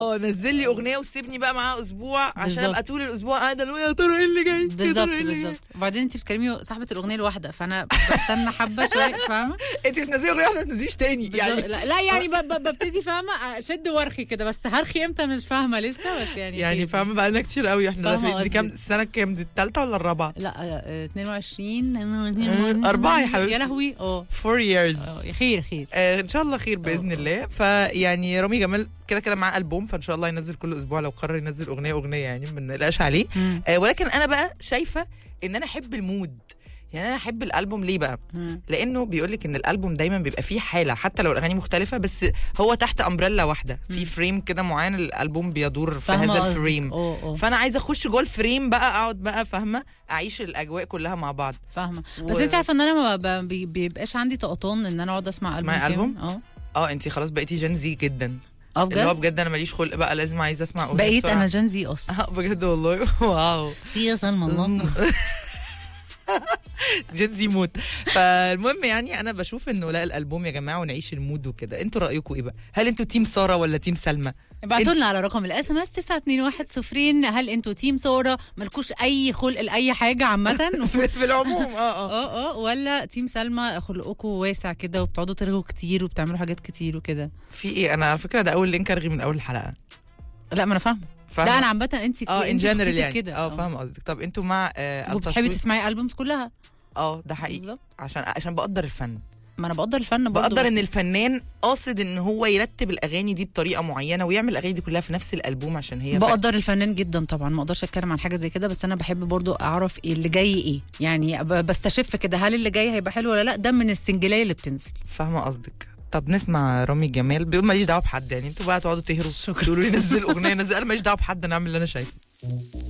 اه نزل لي اغنيه وسيبني بقى معاها اسبوع عشان بالظبط. ابقى طول الاسبوع قاعده اللي هو يا ترى ايه اللي جاي يا ترى بالظبط إيه اللي جاي؟ بالظبط وبعدين انت بتكلمي صاحبه الاغنيه الواحده فانا بستنى حبه شويه فاهمه انت بتنزلي اغنيه واحده ما تنزليش تاني بالظبط. يعني لا, لا يعني ب- ب- ببتدي فاهمه شد وارخي كده بس هرخي امتى مش فاهمه لسه بس يعني يعني خير. فاهمه بقى لنا كتير قوي احنا فاهمة داخلين دي كام قصدك. السنه كام دي الثالثه ولا الرابعه لا آه، 22 أربعة يا حبيبتي. يا لهوي اه 4 years آه، خير خير آه ان شاء الله خير باذن الله فيعني رامي جمال كده كده معاه البوم فان شاء الله ينزل كل اسبوع لو قرر ينزل اغنيه اغنيه يعني ما نقلقش عليه مم. آه ولكن انا بقى شايفه ان انا احب المود يعني انا احب الالبوم ليه بقى مم. لانه بيقول لك ان الالبوم دايما بيبقى فيه حاله حتى لو الاغاني مختلفه بس هو تحت امبريلا واحده في فريم كده معين الالبوم بيدور في فاهمة هذا قصدك. الفريم اه اه فانا عايزه اخش جوه الفريم بقى اقعد بقى فاهمه اعيش الاجواء كلها مع بعض فاهمه و- بس انت عارفه ان انا ما ب- بي- بيبقاش عندي طقطان ان انا اقعد اسمع تسمعي كامل. ألبوم؟ اه اه انت خلاص بقيتي جنزي جدا اه اللي هو بجد بجد انا ماليش خلق بقى لازم عايزه اسمع اغنيه بقيت بسرعة. انا جنزي اصلا اه بجد والله واو في يا سلمى الله جنزي موت فالمهم يعني انا بشوف انه لا الالبوم يا جماعه ونعيش المود وكده انتوا رايكم ايه بقى هل انتوا تيم ساره ولا تيم سلمى ابعتوا لنا على رقم الاس ام اس 9210 هل انتوا تيم سورة مالكوش اي خلق لاي حاجه عامه في, في العموم اه اه اه اه ولا تيم سلمى خلقكم واسع كده وبتقعدوا ترغوا كتير وبتعملوا حاجات كتير وكده في ايه انا على فكره ده اول لينك ارغي من اول الحلقه لا ما انا فاهمه فاهمة؟ لا انا عامه انت اه ان انت جنرال شخصيتك يعني كده اه فاهمه قصدك طب انتوا مع آه وبتحبي التصويت؟ تسمعي البومز كلها اه ده حقيقي بالظبط عشان عشان بقدر الفن ما انا بقدر الفن برضه بقدر بس- ان الفنان قاصد ان هو يرتب الاغاني دي بطريقه معينه ويعمل الاغاني دي كلها في نفس الالبوم عشان هي ف- بقدر الفنان جدا طبعا ما اقدرش اتكلم عن حاجه زي كده بس انا بحب برضو اعرف ايه اللي جاي ايه يعني ب- بستشف كده هل اللي جاي هيبقى حلو ولا لا ده من السنجلايه اللي بتنزل فاهمه قصدك طب نسمع رامي جمال بيقول ماليش دعوه بحد يعني انتوا بقى تقعدوا تهروا تقولوا لي نزل اغنيه نزل انا ماليش دعوه بحد انا اعمل اللي انا شايفه